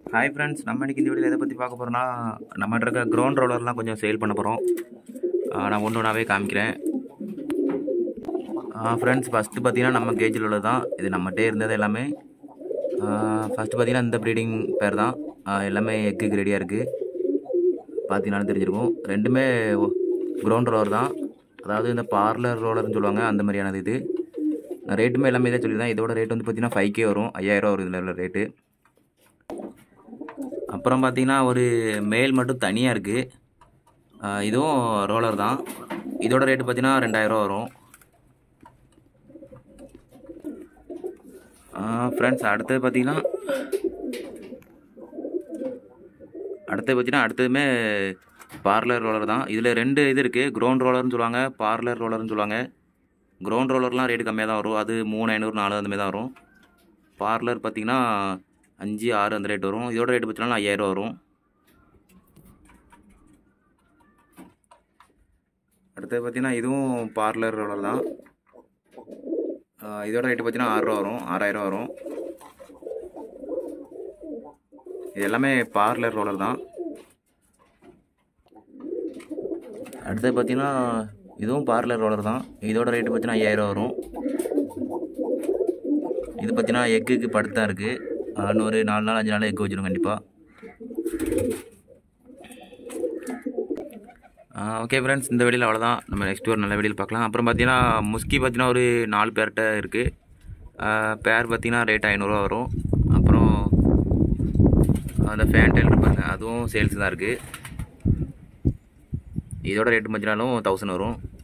hi friends நம்ம இன்னைக்கு இந்த வீடியோவில் எதை பற்றி பார்க்க போகிறோம்னா நம்மகிட்ட இருக்க க்ரௌண்ட் ரோலர்லாம் கொஞ்சம் சேல் பண்ண போகிறோம் நான் ஒன்று ஒன்றாவே காமிக்கிறேன் ஃப்ரெண்ட்ஸ் ஃபஸ்ட்டு பார்த்தீங்கன்னா நம்ம கேஜில் உள்ளது தான் இது நம்மகிட்டே இருந்தது எல்லாமே ஃபஸ்ட்டு பார்த்தீங்கன்னா இந்த ப்ரீடிங் பேர் தான் ஆ, எல்லாமே எக்குக்கு ரெடியாக இருக்குது பார்த்தீங்கன்னாலும் தெரிஞ்சிருக்கும் ரெண்டுமே க்ரௌண்ட் ரோலர் தான் அதாவது இந்த பார்லர் ரோலர்னு சொல்லுவாங்க அந்த மாதிரியானது இது ரேட்டுமே எல்லாமே இதை சொல்லியிருந்தேன் இதோட ரேட் வந்து பார்த்தீங்கன்னா ஃபைவ் கே வரும் ஐயாயிரம் வரும் இதில் உள்ள ரேட்டு அப்புறம் பார்த்தீங்கன்னா ஒரு மேல் மட்டும் தனியாக இருக்குது இதுவும் ரோலர் தான் இதோட ரேட்டு பார்த்தீங்கன்னா ரெண்டாயிரம் வரும் ஃப்ரெண்ட்ஸ் அடுத்தது பார்த்தீங்கன்னா அடுத்தது பார்த்தீங்கன்னா அடுத்ததுமே பார்லர் ரோலர் தான் இதில் ரெண்டு இது இருக்குது க்ரௌண்ட் ரோலர்னு சொல்லுவாங்க பார்லர் ரோலர்னு சொல்லுவாங்க க்ரௌண்ட் ரோலர்லாம் ரேட்டு கம்மியாக தான் வரும் அது மூணு ஐநூறு நாலு அந்த மாதிரி தான் வரும் பார்லர் பார்த்தீங்கன்னா அஞ்சு ஆறு அந்த ரேட் வரும் இதோட ரேட் பார்த்தீங்கன்னா ஐயாயிரம் வரும் அடுத்தது பார்த்தீங்கன்னா இதுவும் பார்லர் ரோலர் தான் ஆஹ் இதோட ரேட்டு பார்த்தீங்கன்னா ஆறுரூவா வரும் ஆறாயிரம் வரும் இது எல்லாமே பார்லர் ரோலர் தான் அடுத்தது பார்த்தீங்கன்னா இதுவும் பார்லர் ரோலர் தான் இதோட ரேட்டு பார்த்தீங்கன்னா ஐயாயிரம் வரும் இது பார்த்தீங்கன்னா எக்குக்கு படுத்து தான் இருக்குது இன்னொரு நாலு நாள் அஞ்சு நாள் எக்கு வச்சிடும் கண்டிப்பாக ஓகே ஃப்ரெண்ட்ஸ் இந்த வீடியோவில் அவ்வளோதான் நம்ம நெக்ஸ்ட் ஒரு நல்ல வீடியோவில் பார்க்கலாம் அப்புறம் பார்த்தீங்கன்னா முஸ்கி பார்த்தீங்கன்னா ஒரு நாலு பேர்கிட்ட இருக்குது பேர் பார்த்தீங்கன்னா ரேட் ஐநூறுரூவா வரும் அப்புறம் அந்த ஃபேன்டைல் இருப்பாங்க அதுவும் சேல்ஸ் தான் இருக்குது இதோட ரேட்டு பார்த்தீங்கன்னாலும் தௌசண்ட் வரும்